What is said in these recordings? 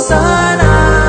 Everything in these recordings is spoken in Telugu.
Hosanna.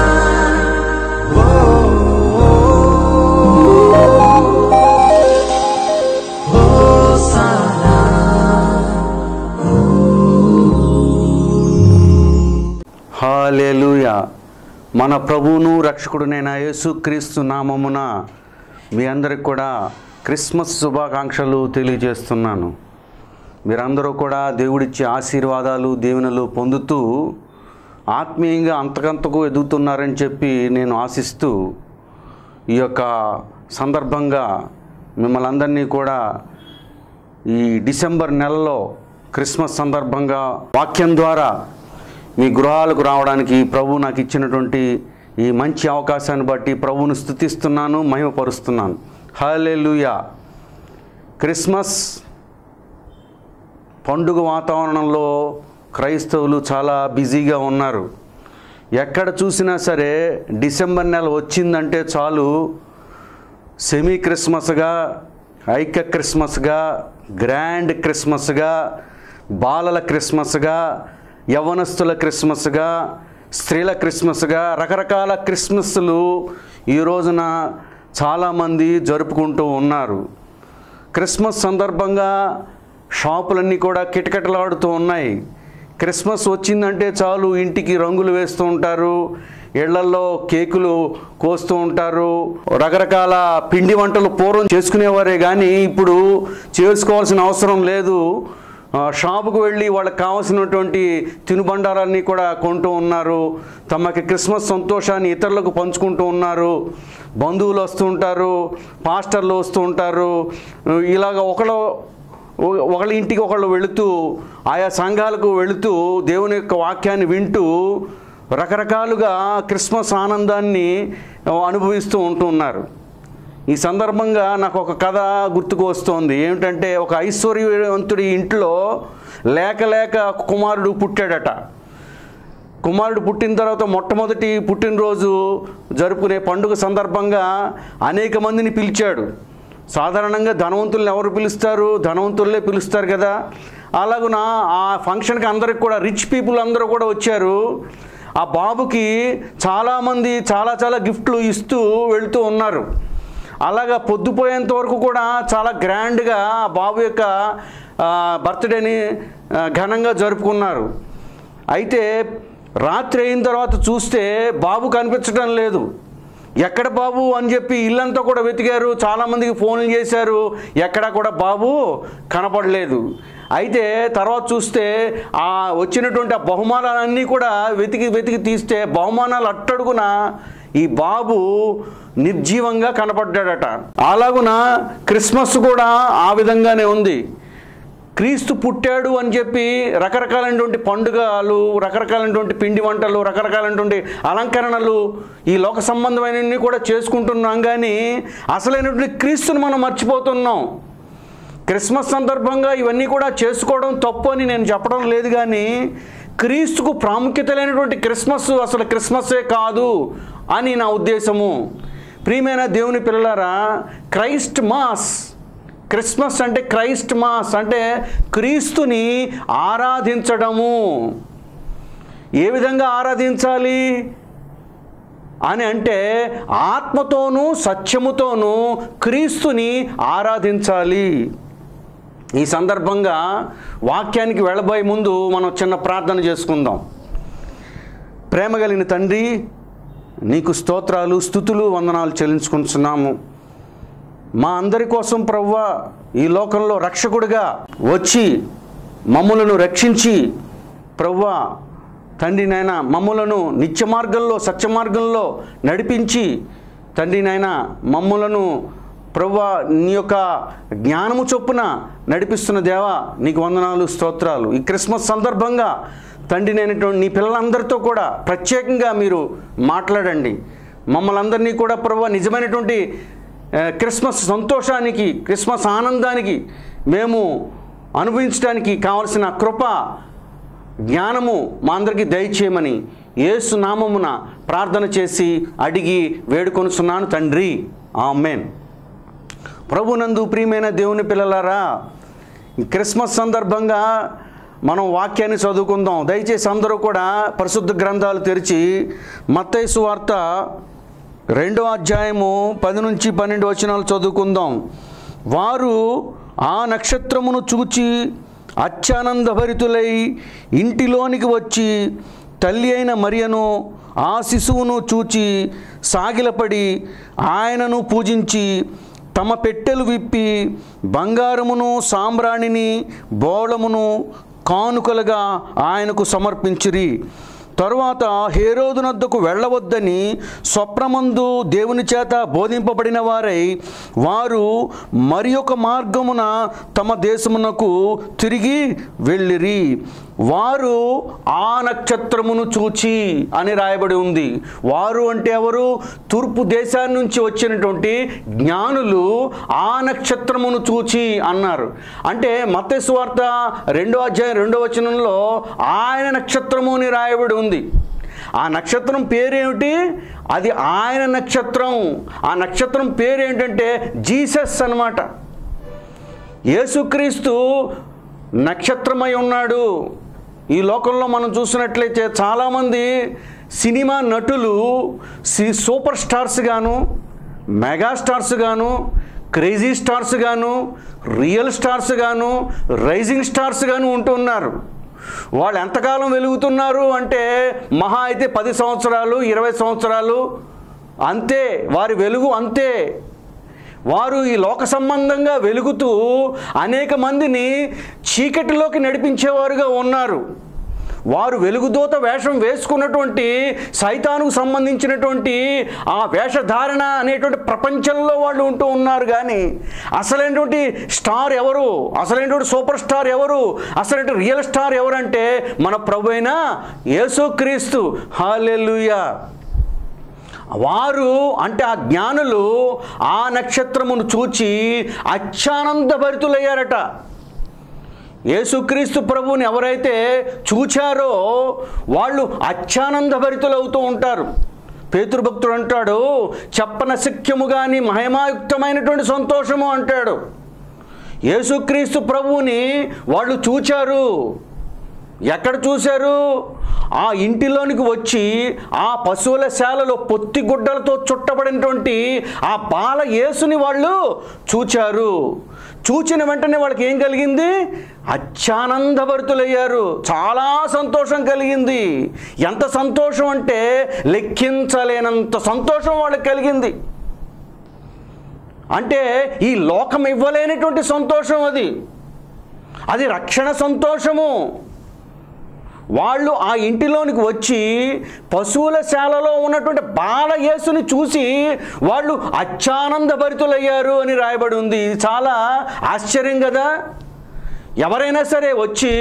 హాలెలుయ మన ప్రభువును రక్షకుడునైన యేసుక్రీస్తు నామమున మీ అందరికి కూడా క్రిస్మస్ శుభాకాంక్షలు తెలియజేస్తున్నాను మీరందరూ కూడా దేవుడిచ్చే ఆశీర్వాదాలు దీవెనలు పొందుతూ ఆత్మీయంగా అంతకంతకు ఎదుగుతున్నారని చెప్పి నేను ఆశిస్తూ ఈ యొక్క సందర్భంగా మిమ్మల్ని అందరినీ కూడా ఈ డిసెంబర్ నెలలో క్రిస్మస్ సందర్భంగా వాక్యం ద్వారా మీ గృహాలకు రావడానికి ప్రభు నాకు ఇచ్చినటువంటి ఈ మంచి అవకాశాన్ని బట్టి ప్రభువును స్థుతిస్తున్నాను మహిమపరుస్తున్నాను హల్లెలూయా క్రిస్మస్ పండుగ వాతావరణంలో క్రైస్తవులు చాలా బిజీగా ఉన్నారు ఎక్కడ చూసినా సరే డిసెంబర్ నెల వచ్చిందంటే చాలు సెమీ క్రిస్మస్గా ఐక్య క్రిస్మస్గా గ్రాండ్ క్రిస్మస్గా బాలల క్రిస్మస్గా యవనస్తుల క్రిస్మస్గా స్త్రీల క్రిస్మస్గా రకరకాల క్రిస్మస్లు ఈ రోజున చాలామంది జరుపుకుంటూ ఉన్నారు క్రిస్మస్ సందర్భంగా షాపులన్నీ కూడా కిటకిటలాడుతూ ఉన్నాయి క్రిస్మస్ వచ్చిందంటే చాలు ఇంటికి రంగులు వేస్తూ ఉంటారు ఇళ్లల్లో కేకులు కోస్తూ ఉంటారు రకరకాల పిండి వంటలు పూర్వం చేసుకునేవారే కానీ ఇప్పుడు చేసుకోవాల్సిన అవసరం లేదు ఆ, షాపుకు వెళ్ళి వాళ్ళకి కావాల్సినటువంటి తినుబండారాన్ని కూడా కొంటూ ఉన్నారు తమకి క్రిస్మస్ సంతోషాన్ని ఇతరులకు పంచుకుంటూ ఉన్నారు బంధువులు వస్తూ ఉంటారు పాస్టర్లు వస్తూ ఉంటారు ఇలాగ ఒకళ్ళు ఒకళ్ళ ఇంటికి ఒకళ్ళు వెళుతూ ఆయా సంఘాలకు వెళుతూ దేవుని యొక్క వాక్యాన్ని వింటూ రకరకాలుగా క్రిస్మస్ ఆనందాన్ని అనుభవిస్తూ ఉంటున్నారు ఈ సందర్భంగా నాకు ఒక కథ గుర్తుకు వస్తోంది ఏమిటంటే ఒక ఐశ్వర్యవంతుడి ఇంట్లో లేక లేక కుమారుడు పుట్టాడట కుమారుడు పుట్టిన తర్వాత మొట్టమొదటి పుట్టినరోజు జరుపుకునే పండుగ సందర్భంగా అనేక మందిని పిలిచాడు సాధారణంగా ధనవంతుల్ని ఎవరు పిలుస్తారు ధనవంతులే పిలుస్తారు కదా అలాగున ఆ ఫంక్షన్కి అందరికి కూడా రిచ్ పీపుల్ అందరూ కూడా వచ్చారు ఆ బాబుకి చాలామంది చాలా చాలా గిఫ్ట్లు ఇస్తూ వెళ్తూ ఉన్నారు అలాగా పొద్దుపోయేంత వరకు కూడా చాలా గ్రాండ్గా ఆ బాబు యొక్క ఆ, బర్త్డేని ఆ, ఘనంగా జరుపుకున్నారు అయితే రాత్రి అయిన తర్వాత చూస్తే బాబు కనిపించడం లేదు ఎక్కడ బాబు అని చెప్పి ఇల్లంతా కూడా వెతికారు చాలామందికి ఫోన్లు చేశారు ఎక్కడా కూడా బాబు కనపడలేదు అయితే తర్వాత చూస్తే ఆ వచ్చినటువంటి ఆ బహుమానాలన్నీ కూడా వెతికి వెతికి తీస్తే బహుమానాలు అట్టడుగున ఈ బాబు నిర్జీవంగా కనపడ్డాడట అలాగున క్రిస్మస్ కూడా ఆ విధంగానే ఉంది క్రీస్తు పుట్టాడు అని చెప్పి రకరకాలైనటువంటి పండుగలు రకరకాలైనటువంటి పిండి వంటలు రకరకాలైనటువంటి అలంకరణలు ఈ లోక సంబంధమైనవి కూడా చేసుకుంటున్నాం కానీ అసలైనటువంటి క్రీస్తుని మనం మర్చిపోతున్నాం క్రిస్మస్ సందర్భంగా ఇవన్నీ కూడా చేసుకోవడం తప్పు అని నేను చెప్పడం లేదు కానీ క్రీస్తుకు ప్రాముఖ్యత లేనటువంటి క్రిస్మస్ అసలు క్రిస్మస్సే కాదు అని నా ఉద్దేశము ప్రియమైన దేవుని పిల్లలారా క్రైస్ట్ మాస్ క్రిస్మస్ అంటే క్రైస్ట్ మాస్ అంటే క్రీస్తుని ఆరాధించడము ఏ విధంగా ఆరాధించాలి అని అంటే ఆత్మతోనూ సత్యముతోనూ క్రీస్తుని ఆరాధించాలి ఈ సందర్భంగా వాక్యానికి వెళ్ళబోయే ముందు మనం చిన్న ప్రార్థన చేసుకుందాం ప్రేమ కలిగిన తండ్రి నీకు స్తోత్రాలు స్థుతులు వందనాలు చెల్లించుకుంటున్నాము మా అందరి కోసం ప్రవ్వా ఈ లోకంలో రక్షకుడిగా వచ్చి మమ్ములను రక్షించి ప్రవ్వా తండ్రి నాయన మమ్ములను నిత్య మార్గంలో సత్య మార్గంలో నడిపించి తండ్రి నాయన మమ్ములను ప్రవ్వా నీ యొక్క జ్ఞానము చొప్పున నడిపిస్తున్న దేవా నీకు వందనాలు స్తోత్రాలు ఈ క్రిస్మస్ సందర్భంగా తండ్రి నేనటువంటి నీ పిల్లలందరితో కూడా ప్రత్యేకంగా మీరు మాట్లాడండి మమ్మల్ని అందరినీ కూడా ప్రభు నిజమైనటువంటి ఆ, క్రిస్మస్ సంతోషానికి క్రిస్మస్ ఆనందానికి మేము అనుభవించడానికి కావలసిన కృప జ్ఞానము మా అందరికీ దయచేయమని యేసు నామమున ప్రార్థన చేసి అడిగి వేడుకొనుచున్నాను తండ్రి ఆమెన్ ప్రభునందు ప్రియమైన దేవుని పిల్లలారా ఈ క్రిస్మస్ సందర్భంగా మనం వాక్యాన్ని చదువుకుందాం దయచేసి అందరూ కూడా పరిశుద్ధ గ్రంథాలు తెరిచి మత్తైసు వార్త రెండో అధ్యాయము పది నుంచి పన్నెండు వచనాలు చదువుకుందాం వారు ఆ నక్షత్రమును చూచి అత్యానందభరితులై ఇంటిలోనికి వచ్చి తల్లి అయిన మరియను ఆ శిశువును చూచి సాగిలపడి ఆయనను పూజించి తమ పెట్టెలు విప్పి బంగారమును సాంబ్రాణిని బోళమును కానుకలుగా ఆయనకు సమర్పించిరి తరువాత హేరోదునద్దకు వెళ్ళవద్దని స్వప్నమందు దేవుని చేత బోధింపబడిన వారై వారు మరి ఒక మార్గమున తమ దేశమునకు తిరిగి వెళ్ళిరి వారు ఆ నక్షత్రమును చూచి అని రాయబడి ఉంది వారు అంటే ఎవరు తూర్పు దేశాన్ని నుంచి వచ్చినటువంటి జ్ఞానులు ఆ నక్షత్రమును చూచి అన్నారు అంటే మత్స్వార్త రెండో అధ్యాయం రెండో వచనంలో ఆయన నక్షత్రము అని రాయబడి ఉంది ఆ నక్షత్రం పేరేమిటి అది ఆయన నక్షత్రం ఆ నక్షత్రం పేరు ఏంటంటే జీసస్ అన్నమాట యేసుక్రీస్తు నక్షత్రమై ఉన్నాడు ఈ లోకంలో మనం చూసినట్లయితే చాలామంది సినిమా నటులు సి సూపర్ స్టార్స్ గాను మెగా స్టార్స్ గాను క్రేజీ స్టార్స్ గాను రియల్ స్టార్స్ గాను రైజింగ్ స్టార్స్ గాను ఉంటున్నారు వాళ్ళు ఎంతకాలం వెలుగుతున్నారు అంటే మహా అయితే పది సంవత్సరాలు ఇరవై సంవత్సరాలు అంతే వారి వెలుగు అంతే వారు ఈ లోక సంబంధంగా వెలుగుతూ అనేక మందిని చీకటిలోకి నడిపించేవారుగా ఉన్నారు వారు వెలుగుదూత వేషం వేసుకున్నటువంటి సైతానుకు సంబంధించినటువంటి ఆ వేషధారణ అనేటువంటి ప్రపంచంలో వాళ్ళు ఉంటూ ఉన్నారు కానీ అసలైనటువంటి స్టార్ ఎవరు అసలైనటువంటి సూపర్ స్టార్ ఎవరు అసలైన రియల్ స్టార్ ఎవరంటే మన ప్రభు అయిన యేసుక్రీస్తు హాలెలుయా వారు అంటే ఆ జ్ఞానులు ఆ నక్షత్రమును చూచి అత్యానందభరితులయ్యారట యేసుక్రీస్తు ప్రభువుని ఎవరైతే చూచారో వాళ్ళు అత్యానందభరితులవుతూ ఉంటారు పేతృభక్తుడు అంటాడు చెప్పన శక్యము కానీ మహిమాయుక్తమైనటువంటి సంతోషము అంటాడు యేసుక్రీస్తు ప్రభువుని వాళ్ళు చూచారు ఎక్కడ చూశారు ఆ ఇంటిలోనికి వచ్చి ఆ పశువుల శాలలో పొత్తి గుడ్డలతో చుట్టబడినటువంటి ఆ బాల యేసుని వాళ్ళు చూచారు చూచిన వెంటనే వాళ్ళకి ఏం కలిగింది అత్యానందభరితులయ్యారు చాలా సంతోషం కలిగింది ఎంత సంతోషం అంటే లెక్కించలేనంత సంతోషం వాళ్ళకి కలిగింది అంటే ఈ లోకం ఇవ్వలేనటువంటి సంతోషం అది అది రక్షణ సంతోషము వాళ్ళు ఆ ఇంటిలోనికి వచ్చి పశువుల శాలలో ఉన్నటువంటి బాల యేసుని చూసి వాళ్ళు అత్యానందభరితులయ్యారు అని రాయబడి ఉంది ఇది చాలా ఆశ్చర్యం కదా ఎవరైనా సరే వచ్చి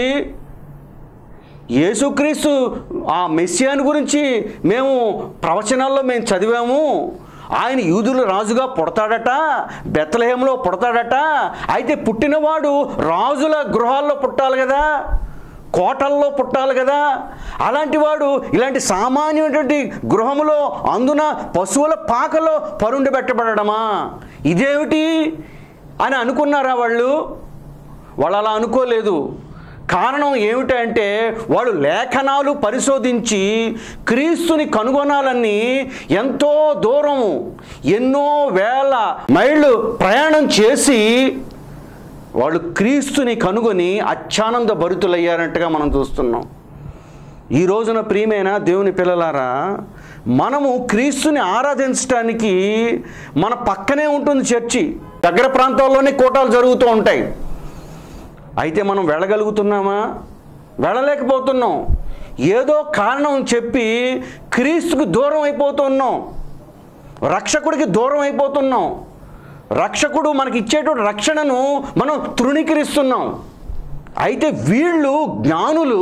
యేసుక్రీస్తు ఆ మెస్సియాని గురించి మేము ప్రవచనాల్లో మేము చదివాము ఆయన యూదుల రాజుగా పుడతాడట బెత్తలహేంలో పుడతాడట అయితే పుట్టినవాడు రాజుల గృహాల్లో పుట్టాలి కదా కోటల్లో పుట్టాలి కదా అలాంటి వాడు ఇలాంటి సామాన్యమైనటువంటి గృహములో అందున పశువుల పాకలో పరుండి పెట్టబడమా ఇదేమిటి అని అనుకున్నారా వాళ్ళు వాళ్ళు అలా అనుకోలేదు కారణం ఏమిటంటే వాళ్ళు లేఖనాలు పరిశోధించి క్రీస్తుని కనుగొనాలని ఎంతో దూరం ఎన్నో వేల మైళ్ళు ప్రయాణం చేసి వాళ్ళు క్రీస్తుని కనుగొని అత్యానంద భరితులయ్యారంటగా మనం చూస్తున్నాం ఈ రోజున ప్రియమైన దేవుని పిల్లలారా మనము క్రీస్తుని ఆరాధించడానికి మన పక్కనే ఉంటుంది చర్చి దగ్గర ప్రాంతాల్లోనే కూటాలు జరుగుతూ ఉంటాయి అయితే మనం వెళ్ళగలుగుతున్నామా వెళ్ళలేకపోతున్నాం ఏదో కారణం చెప్పి క్రీస్తుకు దూరం అయిపోతున్నాం రక్షకుడికి దూరం అయిపోతున్నాం రక్షకుడు మనకి ఇచ్చేటువంటి రక్షణను మనం తృణీకరిస్తున్నాం అయితే వీళ్ళు జ్ఞానులు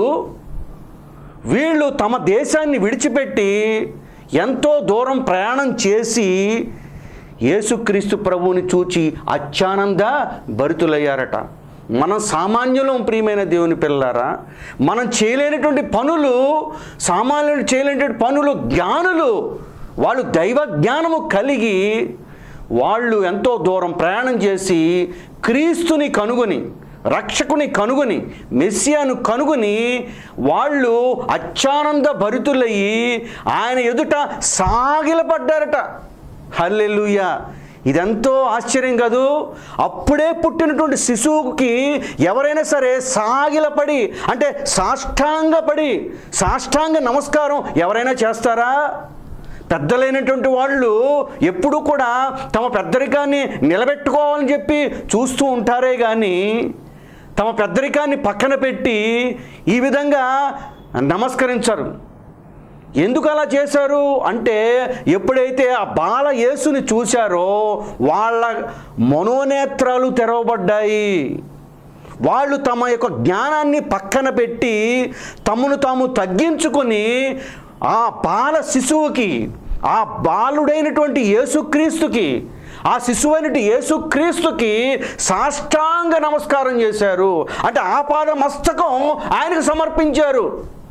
వీళ్ళు తమ దేశాన్ని విడిచిపెట్టి ఎంతో దూరం ప్రయాణం చేసి యేసుక్రీస్తు ప్రభువుని చూచి అత్యానంద భరితులయ్యారట మనం సామాన్యులం ప్రియమైన దేవుని పిల్లారా మనం చేయలేనటువంటి పనులు సామాన్యులు చేయలేనటువంటి పనులు జ్ఞానులు వాళ్ళు దైవ జ్ఞానము కలిగి వాళ్ళు ఎంతో దూరం ప్రయాణం చేసి క్రీస్తుని కనుగొని రక్షకుని కనుగొని మెస్సియాను కనుగొని వాళ్ళు అత్యానంద భరితులయ్యి ఆయన ఎదుట సాగిలపడ్డారట హల్లెలూయా ఇదెంతో ఆశ్చర్యం కాదు అప్పుడే పుట్టినటువంటి శిశువుకి ఎవరైనా సరే సాగిలపడి అంటే సాష్టాంగపడి సాష్టాంగ నమస్కారం ఎవరైనా చేస్తారా పెద్దలైనటువంటి వాళ్ళు ఎప్పుడూ కూడా తమ పెద్దరికాన్ని నిలబెట్టుకోవాలని చెప్పి చూస్తూ ఉంటారే కానీ తమ పెద్దరికాన్ని పక్కన పెట్టి ఈ విధంగా నమస్కరించరు ఎందుకు అలా చేశారు అంటే ఎప్పుడైతే ఆ బాల యేసుని చూశారో వాళ్ళ మనోనేత్రాలు తెరవబడ్డాయి వాళ్ళు తమ యొక్క జ్ఞానాన్ని పక్కన పెట్టి తమను తాము తగ్గించుకొని ఆ బాల శిశువుకి ఆ బాలుడైనటువంటి యేసుక్రీస్తుకి ఆ శిశువైనటువంటి యేసుక్రీస్తుకి సాష్టాంగ నమస్కారం చేశారు అంటే ఆపాద మస్తకం ఆయనకు సమర్పించారు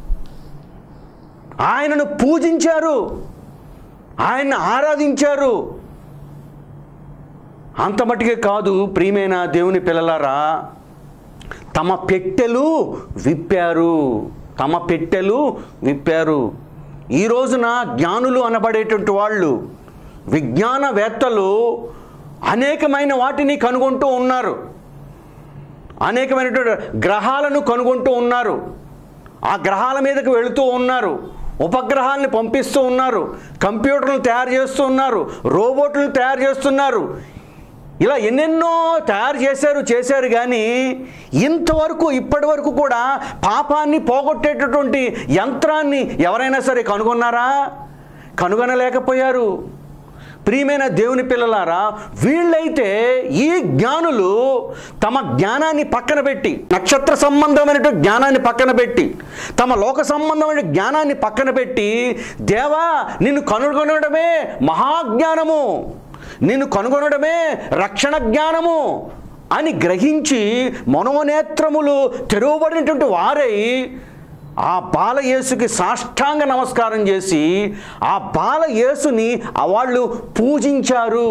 ఆయనను పూజించారు ఆయన్ని ఆరాధించారు అంత మట్టుకే కాదు ప్రియమైన దేవుని పిల్లలారా తమ పెట్టెలు విప్పారు తమ పెట్టెలు విప్పారు ఈ రోజున జ్ఞానులు అనబడేటువంటి వాళ్ళు విజ్ఞానవేత్తలు అనేకమైన వాటిని కనుగొంటూ ఉన్నారు అనేకమైనటువంటి గ్రహాలను కనుగొంటూ ఉన్నారు ఆ గ్రహాల మీదకు వెళుతూ ఉన్నారు ఉపగ్రహాలను పంపిస్తూ ఉన్నారు కంప్యూటర్లు తయారు చేస్తూ ఉన్నారు రోబోట్లు తయారు చేస్తున్నారు ఇలా ఎన్నెన్నో తయారు చేశారు చేశారు కానీ ఇంతవరకు ఇప్పటి వరకు కూడా పాపాన్ని పోగొట్టేటటువంటి యంత్రాన్ని ఎవరైనా సరే కనుగొన్నారా కనుగొనలేకపోయారు ప్రియమైన దేవుని పిల్లలారా వీళ్ళైతే ఈ జ్ఞానులు తమ జ్ఞానాన్ని పక్కన పెట్టి నక్షత్ర సంబంధమైనటువంటి జ్ఞానాన్ని పక్కన పెట్టి తమ లోక సంబంధమైన జ్ఞానాన్ని పక్కన పెట్టి దేవా నిన్ను కనుగొనడమే మహాజ్ఞానము నిన్ను కనుగొనడమే రక్షణ జ్ఞానము అని గ్రహించి మనోనేత్రములు తెరవబడినటువంటి వారై ఆ బాలయేసుకి సాష్టాంగ నమస్కారం చేసి ఆ బాలయేసుని వాళ్ళు పూజించారు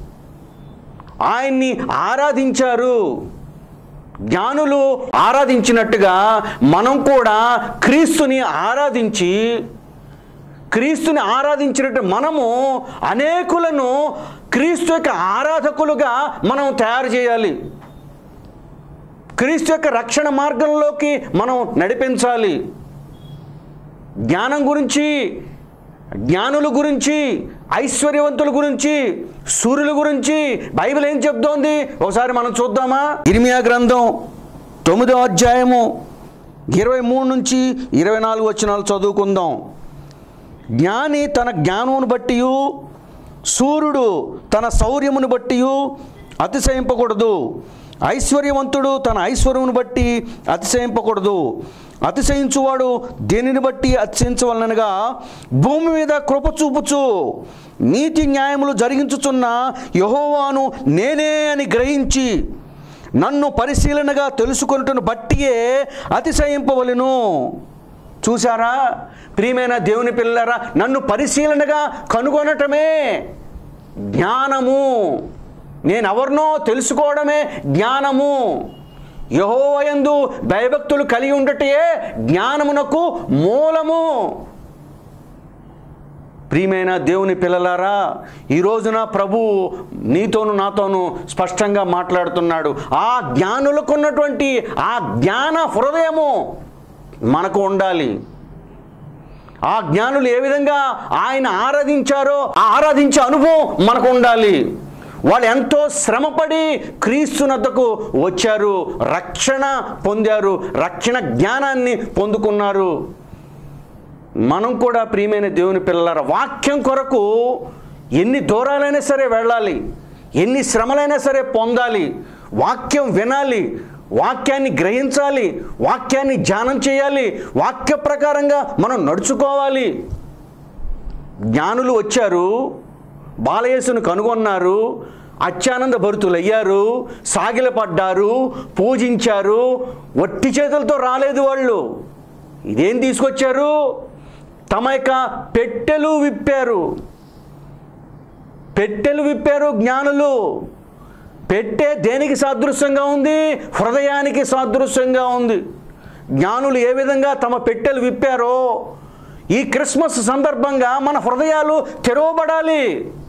ఆయన్ని ఆరాధించారు జ్ఞానులు ఆరాధించినట్టుగా మనం కూడా క్రీస్తుని ఆరాధించి క్రీస్తుని ఆరాధించినట్టు మనము అనేకులను క్రీస్తు యొక్క ఆరాధకులుగా మనం తయారు చేయాలి క్రీస్తు యొక్క రక్షణ మార్గంలోకి మనం నడిపించాలి జ్ఞానం గురించి జ్ఞానుల గురించి ఐశ్వర్యవంతుల గురించి సూర్యుల గురించి బైబిల్ ఏం చెప్తోంది ఒకసారి మనం చూద్దామా ఇర్మియా గ్రంథం తొమ్మిదో అధ్యాయము ఇరవై మూడు నుంచి ఇరవై నాలుగు వచ్చినాలు చదువుకుందాం జ్ఞాని తన జ్ఞానమును బట్టి సూర్యుడు తన శౌర్యమును బట్టి అతిశయింపకూడదు ఐశ్వర్యవంతుడు తన ఐశ్వర్యమును బట్టి అతిశయింపకూడదు అతిశయించువాడు దేనిని బట్టి అతిశయించవలనగా భూమి మీద కృప చూపుచు నీతి న్యాయములు జరిగించుచున్న యహోవాను నేనే అని గ్రహించి నన్ను పరిశీలనగా తెలుసుకొనుటను బట్టియే అతిశయింపవలెను చూసారా ప్రియమైన దేవుని పిల్లరా నన్ను పరిశీలనగా కనుగొనటమే జ్ఞానము నేను ఎవరినో తెలుసుకోవడమే జ్ఞానము యహోవయందు భయభక్తులు కలిగి ఉండటే జ్ఞానమునకు మూలము ప్రియమైన దేవుని పిల్లలారా ఈ రోజున ప్రభు నీతోను నాతోను స్పష్టంగా మాట్లాడుతున్నాడు ఆ జ్ఞానులకు ఉన్నటువంటి ఆ జ్ఞాన హృదయము మనకు ఉండాలి ఆ జ్ఞానులు ఏ విధంగా ఆయన ఆరాధించారో ఆ ఆరాధించే అనుభవం మనకు ఉండాలి వాళ్ళు ఎంతో శ్రమపడి క్రీస్తునద్దకు వచ్చారు రక్షణ పొందారు రక్షణ జ్ఞానాన్ని పొందుకున్నారు మనం కూడా ప్రియమైన దేవుని పిల్లల వాక్యం కొరకు ఎన్ని దూరాలైనా సరే వెళ్ళాలి ఎన్ని శ్రమలైనా సరే పొందాలి వాక్యం వినాలి వాక్యాన్ని గ్రహించాలి వాక్యాన్ని ధ్యానం చేయాలి వాక్య ప్రకారంగా మనం నడుచుకోవాలి జ్ఞానులు వచ్చారు బాలయేసును కనుగొన్నారు అత్యానంద భరితులయ్యారు సాగిలపడ్డారు పూజించారు వట్టి చేతులతో రాలేదు వాళ్ళు ఇదేం తీసుకొచ్చారు తమ యొక్క పెట్టెలు విప్పారు పెట్టెలు విప్పారు జ్ఞానులు పెట్టే దేనికి సాదృశ్యంగా ఉంది హృదయానికి సాదృశ్యంగా ఉంది జ్ఞానులు ఏ విధంగా తమ పెట్టెలు విప్పారో ఈ క్రిస్మస్ సందర్భంగా మన హృదయాలు తెరవబడాలి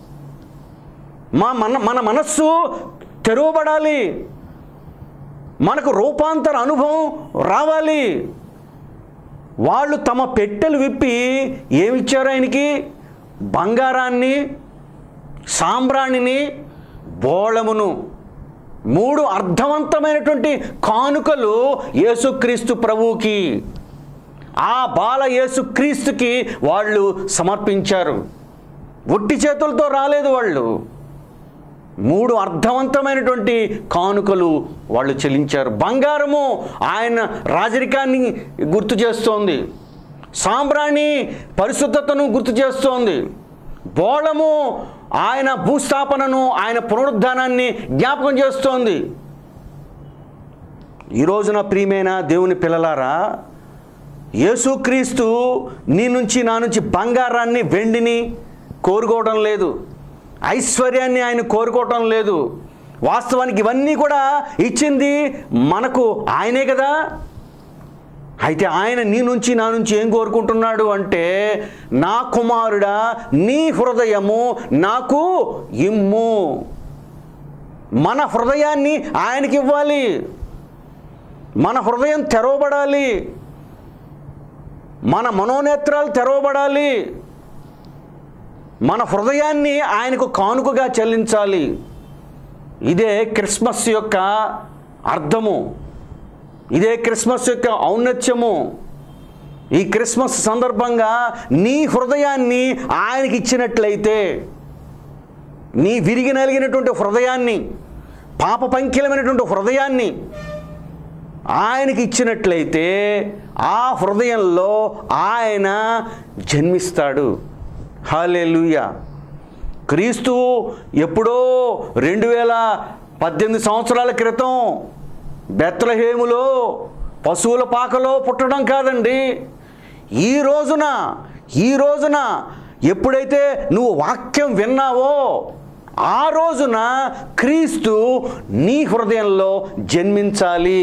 మా మన మన మనస్సు తెరవబడాలి మనకు రూపాంతర అనుభవం రావాలి వాళ్ళు తమ పెట్టెలు విప్పి ఏమిచ్చారు ఆయనకి బంగారాన్ని సాంబ్రాణిని బోళమును మూడు అర్థవంతమైనటువంటి కానుకలు యేసుక్రీస్తు ప్రభువుకి ఆ బాల యేసుక్రీస్తుకి వాళ్ళు సమర్పించారు ఒట్టి చేతులతో రాలేదు వాళ్ళు మూడు అర్థవంతమైనటువంటి కానుకలు వాళ్ళు చెల్లించారు బంగారము ఆయన రాజరికాన్ని గుర్తు చేస్తోంది సాంబ్రాణి పరిశుద్ధతను గుర్తు చేస్తోంది బోళము ఆయన భూస్థాపనను ఆయన పునరుద్ధానాన్ని జ్ఞాపకం చేస్తోంది ఈ రోజున ప్రియమైన దేవుని పిల్లలారా యేసుక్రీస్తు నీ నుంచి నా నుంచి బంగారాన్ని వెండిని కోరుకోవడం లేదు ఐశ్వర్యాన్ని ఆయన కోరుకోవటం లేదు వాస్తవానికి ఇవన్నీ కూడా ఇచ్చింది మనకు ఆయనే కదా అయితే ఆయన నీ నుంచి నా నుంచి ఏం కోరుకుంటున్నాడు అంటే నా కుమారుడా నీ హృదయము నాకు ఇమ్ము మన హృదయాన్ని ఆయనకి ఇవ్వాలి మన హృదయం తెరవబడాలి మన మనోనేత్రాలు తెరవబడాలి మన హృదయాన్ని ఆయనకు కానుకగా చెల్లించాలి ఇదే క్రిస్మస్ యొక్క అర్థము ఇదే క్రిస్మస్ యొక్క ఔన్నత్యము ఈ క్రిస్మస్ సందర్భంగా నీ హృదయాన్ని ఆయనకి ఇచ్చినట్లయితే నీ విరిగి నలిగినటువంటి హృదయాన్ని పాప పంకిలమైనటువంటి హృదయాన్ని ఆయనకి ఇచ్చినట్లయితే ఆ హృదయంలో ఆయన జన్మిస్తాడు హాలేలుయ క్రీస్తు ఎప్పుడో రెండు వేల పద్దెనిమిది సంవత్సరాల క్రితం బెత్లహేములో పశువుల పాకలో పుట్టడం కాదండి ఈ రోజున ఈ రోజున ఎప్పుడైతే నువ్వు వాక్యం విన్నావో ఆ రోజున క్రీస్తు నీ హృదయంలో జన్మించాలి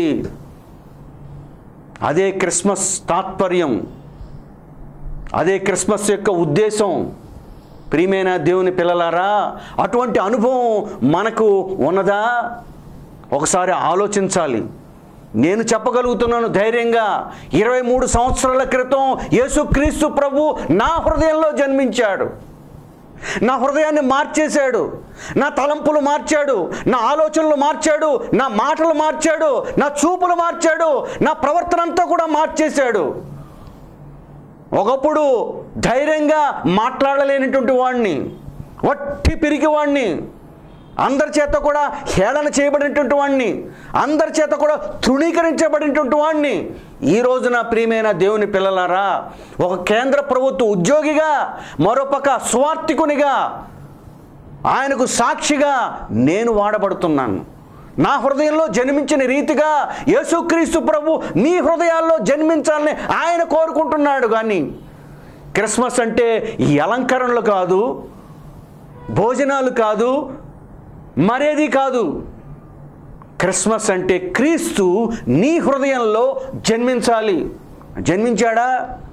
అదే క్రిస్మస్ తాత్పర్యం అదే క్రిస్మస్ యొక్క ఉద్దేశం ప్రియమైన దేవుని పిల్లలారా అటువంటి అనుభవం మనకు ఉన్నదా ఒకసారి ఆలోచించాలి నేను చెప్పగలుగుతున్నాను ధైర్యంగా ఇరవై మూడు సంవత్సరాల క్రితం యేసుక్రీస్తు ప్రభు నా హృదయంలో జన్మించాడు నా హృదయాన్ని మార్చేశాడు నా తలంపులు మార్చాడు నా ఆలోచనలు మార్చాడు నా మాటలు మార్చాడు నా చూపులు మార్చాడు నా ప్రవర్తన అంతా కూడా మార్చేశాడు ఒకప్పుడు ధైర్యంగా మాట్లాడలేనటువంటి వాడిని వట్టి పిరికి వాడిని అందరి చేత కూడా హేళన చేయబడినటువంటి వాడిని అందరి చేత కూడా తృణీకరించబడినటువంటి వాడిని ఈ రోజున ప్రియమైన దేవుని పిల్లలారా ఒక కేంద్ర ప్రభుత్వ ఉద్యోగిగా మరోపక్క స్వార్థికునిగా ఆయనకు సాక్షిగా నేను వాడబడుతున్నాను నా హృదయంలో జన్మించిన రీతిగా యేసుక్రీస్తు ప్రభు మీ హృదయాల్లో జన్మించాలని ఆయన కోరుకుంటున్నాడు కానీ క్రిస్మస్ అంటే ఈ అలంకరణలు కాదు భోజనాలు కాదు మరేది కాదు క్రిస్మస్ అంటే క్రీస్తు నీ హృదయంలో జన్మించాలి జన్మించాడా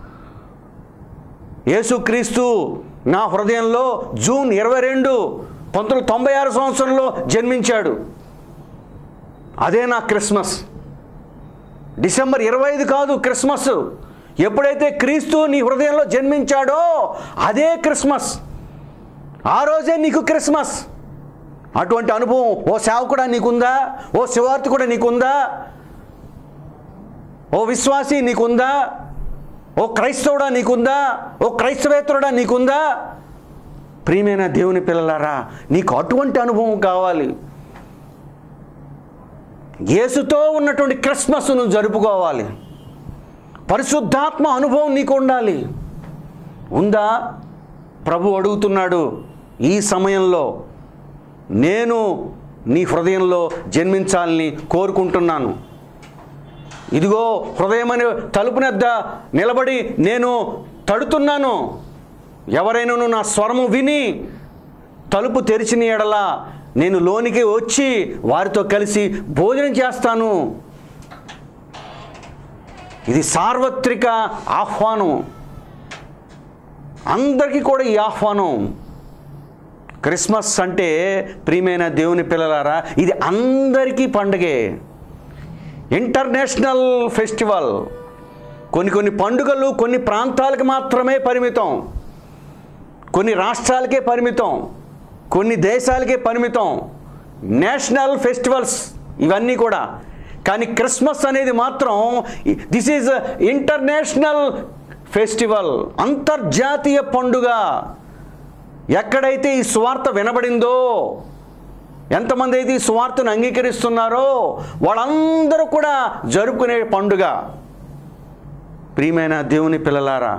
యేసుక్రీస్తు నా హృదయంలో జూన్ ఇరవై రెండు పంతొమ్మిది తొంభై ఆరు సంవత్సరంలో జన్మించాడు అదే నా క్రిస్మస్ డిసెంబర్ ఇరవై ఐదు కాదు క్రిస్మస్ ఎప్పుడైతే క్రీస్తు నీ హృదయంలో జన్మించాడో అదే క్రిస్మస్ ఆ రోజే నీకు క్రిస్మస్ అటువంటి అనుభవం ఓ సేవకుడా నీకుందా ఓ శివార్తి కూడా నీకుందా ఓ విశ్వాసి నీకుందా ఓ క్రైస్తవుడా నీకుందా ఓ క్రైస్తవేతరుడా నీకుందా ప్రియమైన దేవుని పిల్లలారా నీకు అటువంటి అనుభవం కావాలి యేసుతో ఉన్నటువంటి క్రిస్మస్ నువ్వు జరుపుకోవాలి పరిశుద్ధాత్మ అనుభవం నీకు ఉండాలి ఉందా ప్రభు అడుగుతున్నాడు ఈ సమయంలో నేను నీ హృదయంలో జన్మించాలని కోరుకుంటున్నాను ఇదిగో హృదయం అనే తలుపునద్ద నిలబడి నేను తడుతున్నాను ఎవరైనాను నా స్వరము విని తలుపు తెరిచిన ఎడల నేను లోనికి వచ్చి వారితో కలిసి భోజనం చేస్తాను ఇది సార్వత్రిక ఆహ్వానం అందరికీ కూడా ఈ ఆహ్వానం క్రిస్మస్ అంటే ప్రియమైన దేవుని పిల్లలారా ఇది అందరికీ పండగే ఇంటర్నేషనల్ ఫెస్టివల్ కొన్ని కొన్ని పండుగలు కొన్ని ప్రాంతాలకు మాత్రమే పరిమితం కొన్ని రాష్ట్రాలకే పరిమితం కొన్ని దేశాలకే పరిమితం నేషనల్ ఫెస్టివల్స్ ఇవన్నీ కూడా కానీ క్రిస్మస్ అనేది మాత్రం దిస్ ఈజ్ ఇంటర్నేషనల్ ఫెస్టివల్ అంతర్జాతీయ పండుగ ఎక్కడైతే ఈ సువార్త వినబడిందో ఎంతమంది అయితే ఈ సువార్తను అంగీకరిస్తున్నారో వాళ్ళందరూ కూడా జరుపుకునే పండుగ ప్రియమైన దేవుని పిల్లలారా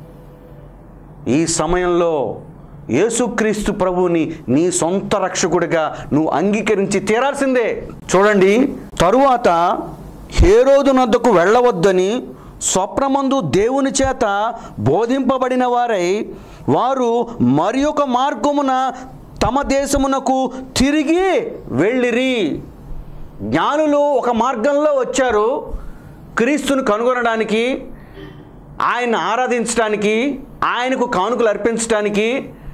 ఈ సమయంలో యేసుక్రీస్తు ప్రభువుని నీ సొంత రక్షకుడిగా నువ్వు అంగీకరించి తీరాల్సిందే చూడండి తరువాత హేరోదు నద్దకు వెళ్ళవద్దని స్వప్నమందు దేవుని చేత బోధింపబడిన వారై వారు మరి ఒక మార్గమున తమ దేశమునకు తిరిగి వెళ్ళిరి జ్ఞానులు ఒక మార్గంలో వచ్చారు క్రీస్తును కనుగొనడానికి ఆయన ఆరాధించడానికి ఆయనకు కానుకలు అర్పించడానికి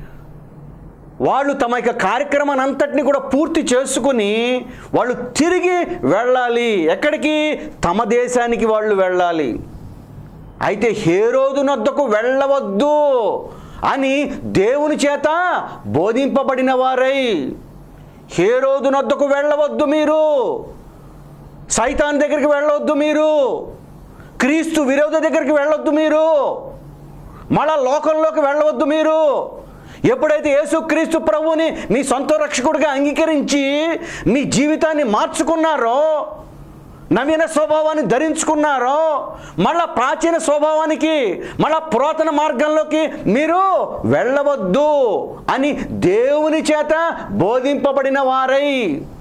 వాళ్ళు తమ యొక్క కార్యక్రమాన్ని అంతటిని కూడా పూర్తి చేసుకుని వాళ్ళు తిరిగి వెళ్ళాలి ఎక్కడికి తమ దేశానికి వాళ్ళు వెళ్ళాలి అయితే హేరోదు నొద్దకు వెళ్ళవద్దు అని దేవుని చేత బోధింపబడిన వారై హేరోదు నొద్దకు వెళ్ళవద్దు మీరు సైతాన్ దగ్గరికి వెళ్ళవద్దు మీరు క్రీస్తు విరోధ దగ్గరికి వెళ్ళొద్దు మీరు మళ్ళా లోకంలోకి వెళ్ళవద్దు మీరు ఎప్పుడైతే యేసుక్రీస్తు ప్రభువుని మీ సొంత రక్షకుడిగా అంగీకరించి మీ జీవితాన్ని మార్చుకున్నారో నవీన స్వభావాన్ని ధరించుకున్నారో మళ్ళా ప్రాచీన స్వభావానికి మళ్ళా పురాతన మార్గంలోకి మీరు వెళ్ళవద్దు అని దేవుని చేత బోధింపబడిన వారై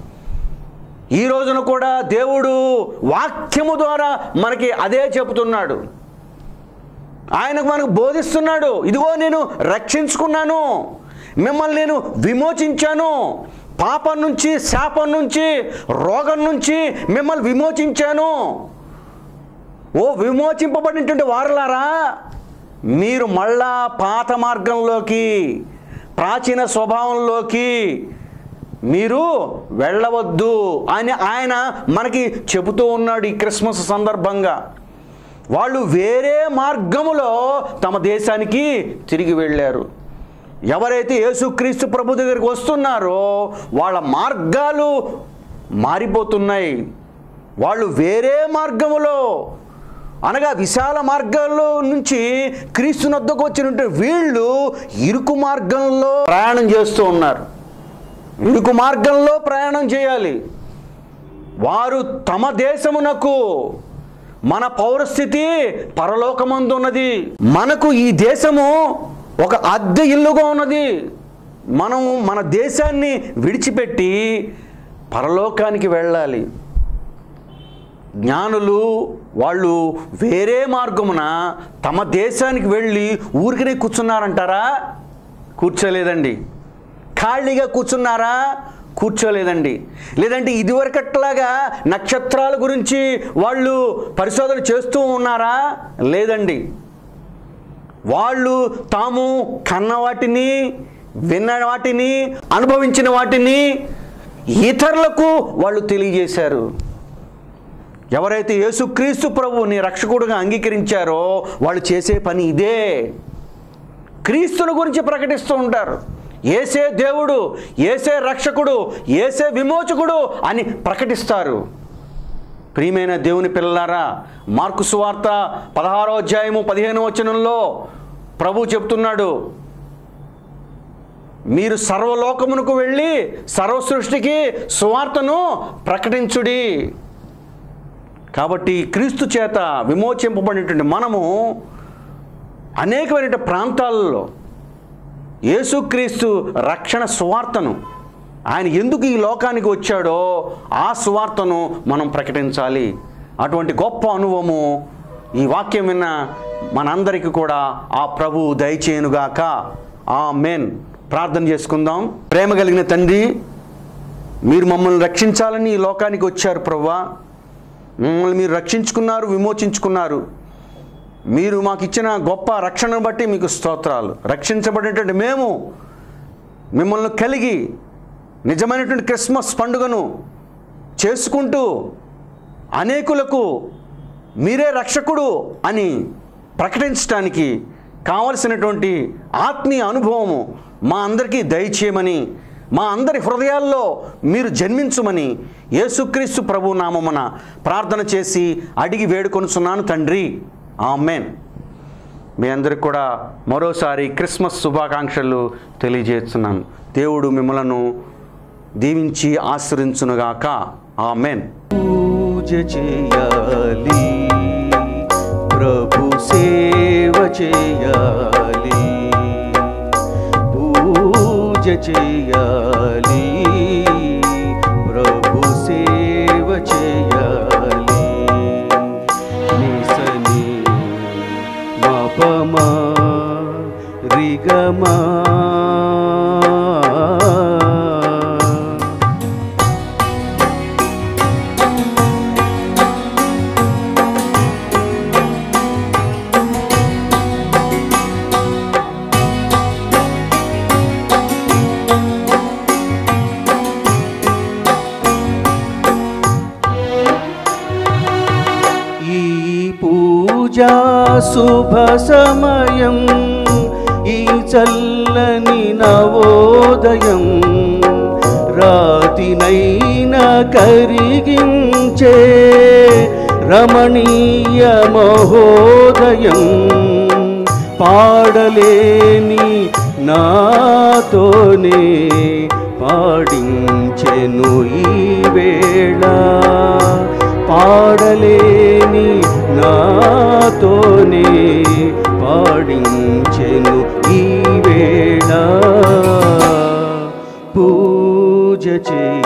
ఈ రోజున కూడా దేవుడు వాక్యము ద్వారా మనకి అదే చెబుతున్నాడు ఆయనకు మనకు బోధిస్తున్నాడు ఇదిగో నేను రక్షించుకున్నాను మిమ్మల్ని నేను విమోచించాను పాపం నుంచి శాపం నుంచి రోగం నుంచి మిమ్మల్ని విమోచించాను ఓ విమోచింపబడినటువంటి వారలారా మీరు మళ్ళా పాత మార్గంలోకి ప్రాచీన స్వభావంలోకి మీరు వెళ్ళవద్దు అని ఆయన మనకి చెబుతూ ఉన్నాడు ఈ క్రిస్మస్ సందర్భంగా వాళ్ళు వేరే మార్గములో తమ దేశానికి తిరిగి వెళ్ళారు ఎవరైతే యేసుక్రీస్తు ప్రభు దగ్గరికి వస్తున్నారో వాళ్ళ మార్గాలు మారిపోతున్నాయి వాళ్ళు వేరే మార్గములో అనగా విశాల మార్గాల్లో నుంచి క్రీస్తు నద్దకు వచ్చినట్టు వీళ్ళు ఇరుకు మార్గంలో ప్రయాణం చేస్తూ ఉన్నారు ఇరుకు మార్గంలో ప్రయాణం చేయాలి వారు తమ దేశమునకు మన పౌరస్థితి పరలోకమందున్నది మనకు ఈ దేశము ఒక అద్దె ఇల్లుగా ఉన్నది మనం మన దేశాన్ని విడిచిపెట్టి పరలోకానికి వెళ్ళాలి జ్ఞానులు వాళ్ళు వేరే మార్గమున తమ దేశానికి వెళ్ళి ఊరికనే కూర్చున్నారంటారా కూర్చోలేదండి ఖాళీగా కూర్చున్నారా కూర్చోలేదండి లేదంటే ఇదివరకట్లాగా నక్షత్రాల గురించి వాళ్ళు పరిశోధన చేస్తూ ఉన్నారా లేదండి వాళ్ళు తాము కన్న వాటిని విన్న వాటిని అనుభవించిన వాటిని ఇతరులకు వాళ్ళు తెలియజేశారు ఎవరైతే యేసుక్రీస్తు ప్రభువుని రక్షకుడుగా అంగీకరించారో వాళ్ళు చేసే పని ఇదే క్రీస్తుని గురించి ప్రకటిస్తూ ఉంటారు ఏసే దేవుడు ఏసే రక్షకుడు ఏసే విమోచకుడు అని ప్రకటిస్తారు ప్రియమైన దేవుని పిల్లలారా మార్కు సువార్త పదహారో అధ్యాయము పదిహేను వచనంలో ప్రభు చెప్తున్నాడు మీరు సర్వలోకమునకు వెళ్ళి సర్వ సృష్టికి సువార్తను ప్రకటించుడి కాబట్టి క్రీస్తు చేత విమోచింపబడినటువంటి మనము అనేకమైన ప్రాంతాలలో యేసుక్రీస్తు రక్షణ సువార్తను ఆయన ఎందుకు ఈ లోకానికి వచ్చాడో ఆ సువార్తను మనం ప్రకటించాలి అటువంటి గొప్ప అనుభవము ఈ వాక్యం విన్న మనందరికీ కూడా ఆ ప్రభు దయచేయునుగాక ఆ మెన్ ప్రార్థన చేసుకుందాం ప్రేమ కలిగిన తండ్రి మీరు మమ్మల్ని రక్షించాలని ఈ లోకానికి వచ్చారు ప్రవ్వా మమ్మల్ని మీరు రక్షించుకున్నారు విమోచించుకున్నారు మీరు మాకు ఇచ్చిన గొప్ప రక్షణను బట్టి మీకు స్తోత్రాలు రక్షించబడినటువంటి మేము మిమ్మల్ని కలిగి నిజమైనటువంటి క్రిస్మస్ పండుగను చేసుకుంటూ అనేకులకు మీరే రక్షకుడు అని ప్రకటించడానికి కావలసినటువంటి ఆత్మీయ అనుభవము మా అందరికీ దయచేయమని మా అందరి హృదయాల్లో మీరు జన్మించుమని యేసుక్రీస్తు ప్రభు నామమున ప్రార్థన చేసి అడిగి వేడుకొనుచున్నాను తండ్రి ఆమెన్ మీ అందరికి కూడా మరోసారి క్రిస్మస్ శుభాకాంక్షలు తెలియజేస్తున్నాను దేవుడు మిమ్మలను దీవించి ఆశ్రయించునుగాక ఆమెన్ పూజ చేయాలి ప్రభు సేవ చేయాలి పూజ చేయాలి ప్రభు సేవ చేయాలి నిసని మపమా రిగమా ఈ పూజా శుభ సమయం ఈ చల్లని నవోదయం రాతినైనా కరిగించే రమణీయ మహోదయం పాడలేని నాతోనే పాడించెను ఈ వేళ పాడలేని నాతోనే పాడించెను ఈ వేళ పూజ చే